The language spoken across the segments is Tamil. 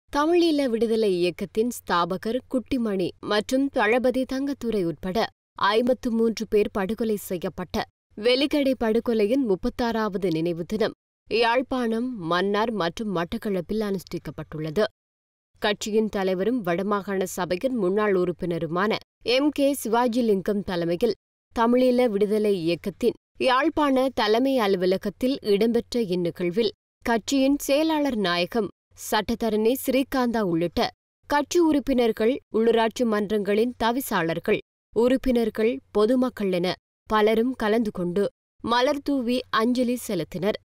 தமிழீழ விடுதலை இயக்கத்தின் ஸ்தாபகர் குட்டிமணி மற்றும் தளபதி தங்கத்துரை உட்பட ஐம்பத்து மூன்று பேர் படுகொலை செய்யப்பட்ட வெலிக்கடை படுகொலையின் முப்பத்தாறாவது நினைவு தினம் யாழ்ப்பாணம் மன்னார் மற்றும் மட்டக்களப்பில் அனுஷ்டிக்கப்பட்டுள்ளது கட்சியின் தலைவரும் வடமாகாண சபையின் முன்னாள் உறுப்பினருமான எம் கே சிவாஜிலிங்கம் தலைமையில் தமிழீழ விடுதலை இயக்கத்தின் யாழ்ப்பாண தலைமை அலுவலகத்தில் இடம்பெற்ற இந்நிகழ்வில் கட்சியின் செயலாளர் நாயகம் சட்டத்தரணி ஸ்ரீகாந்தா உள்ளிட்ட கட்சி உறுப்பினர்கள் உள்ளூராட்சி மன்றங்களின் தவிசாளர்கள் உறுப்பினர்கள் பொதுமக்கள் என பலரும் கலந்து கொண்டு மலர் தூவி அஞ்சலி செலுத்தினர்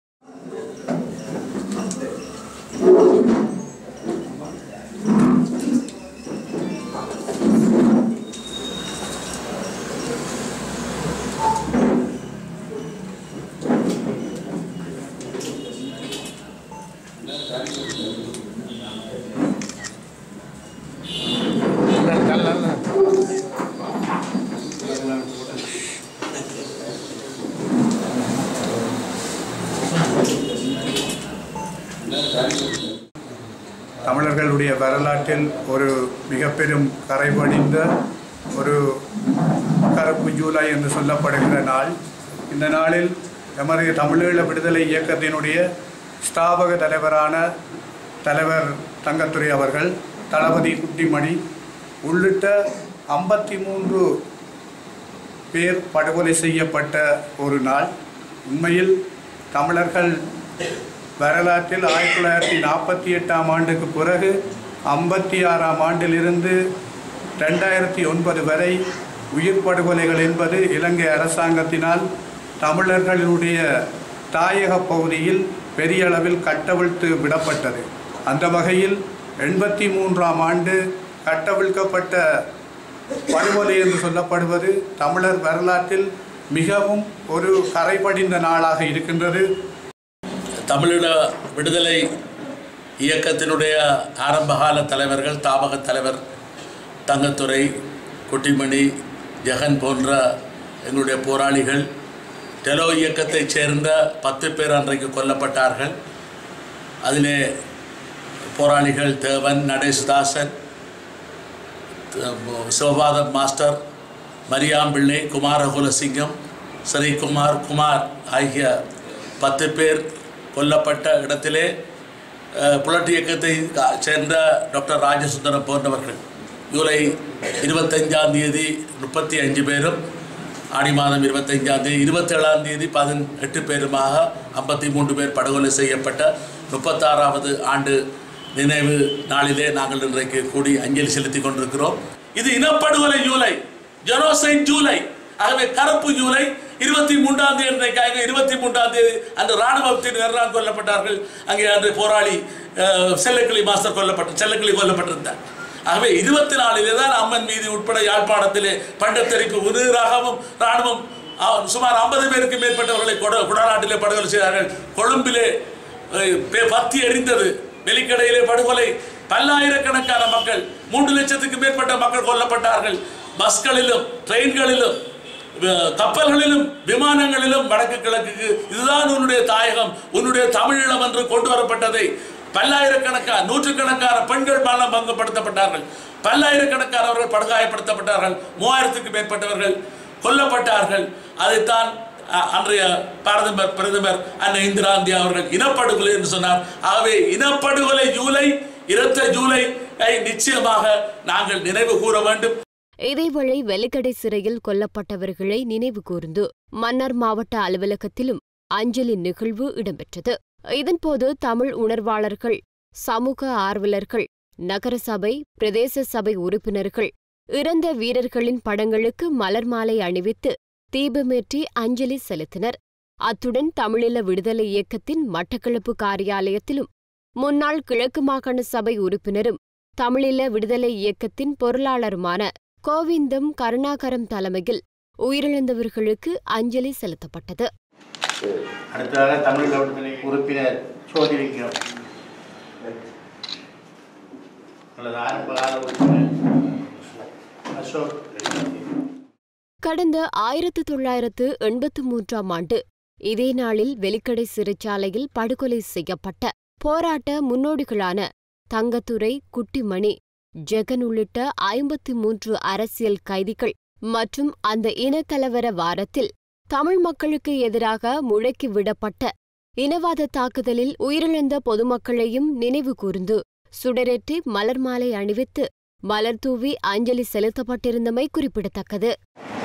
தமிழர்களுடைய வரலாற்றில் ஒரு மிக பெரும் கரைபடிந்த ஒரு கருப்பு ஜூலை என்று சொல்லப்படுகிற நாள் இந்த நாளில் எமது தமிழீழ விடுதலை இயக்கத்தினுடைய ஸ்தாபக தலைவரான தலைவர் தங்கத்துரை அவர்கள் தளபதி குட்டிமணி உள்ளிட்ட ஐம்பத்தி மூன்று பேர் படுகொலை செய்யப்பட்ட ஒரு நாள் உண்மையில் தமிழர்கள் வரலாற்றில் ஆயிரத்தி தொள்ளாயிரத்தி நாற்பத்தி எட்டாம் ஆண்டுக்கு பிறகு ஐம்பத்தி ஆறாம் ஆண்டிலிருந்து ரெண்டாயிரத்தி ஒன்பது வரை உயிர் படுகொலைகள் என்பது இலங்கை அரசாங்கத்தினால் தமிழர்களுடைய தாயக பகுதியில் பெரிய அளவில் கட்டவிழ்த்து விடப்பட்டது அந்த வகையில் எண்பத்தி மூன்றாம் ஆண்டு கட்டவிழ்க்கப்பட்ட படுகொலை என்று சொல்லப்படுவது தமிழர் வரலாற்றில் மிகவும் ஒரு கரைபடிந்த நாளாக இருக்கின்றது தமிழீழ விடுதலை இயக்கத்தினுடைய ஆரம்பகால தலைவர்கள் தாபக தலைவர் தங்கத்துரை குட்டிமணி ஜெகன் போன்ற எங்களுடைய போராளிகள் டெலோ இயக்கத்தைச் சேர்ந்த பத்து பேர் அன்றைக்கு கொல்லப்பட்டார்கள் அதிலே போராளிகள் தேவன் நடேஷ்தாசன் சிவபாதம் மாஸ்டர் மரியாம்பிள்ளை குமாரகுலசிங்கம் ஸ்ரீகுமார் குமார் ஆகிய பத்து பேர் கொல்லப்பட்ட இடத்திலே புலட் இயக்கத்தை சேர்ந்த டாக்டர் ராஜசுந்தரம் போன்றவர்கள் ஜூலை இருபத்தஞ்சாம் தேதி முப்பத்தி அஞ்சு பேரும் ஆடி மாதம் இருபத்தஞ்சாம் தேதி இருபத்தேழாம் தேதி பதினெட்டு பேருமாக ஐம்பத்தி மூன்று பேர் படுகொலை செய்யப்பட்ட முப்பத்தாறாவது ஆண்டு நினைவு நாளிலே நாங்கள் இன்றைக்கு கூடி அஞ்சலி செலுத்தி கொண்டிருக்கிறோம் இது இனப்படுகொலை ஜூலை ஜெனோசைட் ஜூலை ஆகவே கருப்பு ஜூலை இருபத்தி மூன்றாம் தேதி இன்றைக்காக இருபத்தி மூன்றாம் தேதி அந்த இராணுவத்தின் நிர்ணயம் கொல்லப்பட்டார்கள் அங்கே அன்று போராளி செல்லக்கிளி மாஸ்டர் கொல்லப்பட்ட செல்லக்கிளி கொல்லப்பட்டிருந்தார் ஆகவே இருபத்தி நாலிலே தான் அம்மன் மீதி உட்பட யாழ்ப்பாணத்திலே பண்டத்தரிப்பு உதிராகவும் இராணுவம் சுமார் ஐம்பது பேருக்கு மேற்பட்டவர்களை கொட குடநாட்டிலே படுகொலை செய்தார்கள் கொழும்பிலே பத்தி எறிந்தது வெளிக்கடையிலே படுகொலை பல்லாயிரக்கணக்கான மக்கள் மூன்று லட்சத்துக்கு மேற்பட்ட மக்கள் கொல்லப்பட்டார்கள் பஸ்களிலும் ட்ரெயின்களிலும் கப்பல்களிலும் விமானங்களிலும் வடக்கு கிழக்குக்கு இதுதான் உன்னுடைய தாயகம் உன்னுடைய தமிழீழம் என்று கொண்டு வரப்பட்டதை பல்லாயிரக்கணக்கான நூற்றுக்கணக்கான பெண்கள் பாலம் பங்குப்படுத்தப்பட்டார்கள் பல்லாயிரக்கணக்கானவர்கள் படுகாயப்படுத்தப்பட்டார்கள் மூவாயிரத்துக்கு மேற்பட்டவர்கள் கொல்லப்பட்டார்கள் அதைத்தான் அன்றைய பிரதமர் பிரதமர் அன்னை இந்திரா காந்தி அவர்கள் இனப்படுகொலை என்று சொன்னார் ஆகவே இனப்படுகொலை ஜூலை இரத்த ஜூலை நிச்சயமாக நாங்கள் நினைவு கூற வேண்டும் இதேவேளை வெலிக்கடை சிறையில் கொல்லப்பட்டவர்களை நினைவு கூர்ந்து மன்னார் மாவட்ட அலுவலகத்திலும் அஞ்சலி நிகழ்வு இடம்பெற்றது இதன்போது தமிழ் உணர்வாளர்கள் சமூக ஆர்வலர்கள் நகரசபை பிரதேச சபை உறுப்பினர்கள் இறந்த வீரர்களின் படங்களுக்கு மலர் மாலை அணிவித்து தீபமேற்றி அஞ்சலி செலுத்தினர் அத்துடன் தமிழீழ விடுதலை இயக்கத்தின் மட்டக்களப்பு காரியாலயத்திலும் முன்னாள் கிழக்கு மாகாண சபை உறுப்பினரும் தமிழீழ விடுதலை இயக்கத்தின் பொருளாளருமான கோவிந்தம் கருணாகரம் தலைமையில் உயிரிழந்தவர்களுக்கு அஞ்சலி செலுத்தப்பட்டது அடுத்ததாக தமிழ் விடுதலை உறுப்பினர் சோதிலிங்கம் அல்லது ஆரம்பகால உறுப்பினர் அசோக் கடந்த ஆயிரத்து தொள்ளாயிரத்து எண்பத்து மூன்றாம் ஆண்டு இதே நாளில் வெலிக்கடை சிறைச்சாலையில் படுகொலை செய்யப்பட்ட போராட்ட முன்னோடிகளான தங்கத்துரை குட்டிமணி ஜெகன் உள்ளிட்ட ஐம்பத்தி மூன்று அரசியல் கைதிகள் மற்றும் அந்த இனக்கலவர வாரத்தில் தமிழ் மக்களுக்கு எதிராக முழக்கி விடப்பட்ட இனவாத தாக்குதலில் உயிரிழந்த பொதுமக்களையும் நினைவு கூர்ந்து சுடரேற்றி மலர் மாலை அணிவித்து மலர் தூவி அஞ்சலி செலுத்தப்பட்டிருந்தமை குறிப்பிடத்தக்கது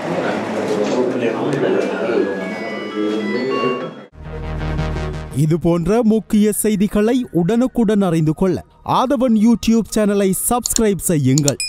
இது போன்ற முக்கிய செய்திகளை உடனுக்குடன் அறிந்து கொள்ள ஆதவன் யூடியூப் சேனலை சப்ஸ்கிரைப் செய்யுங்கள்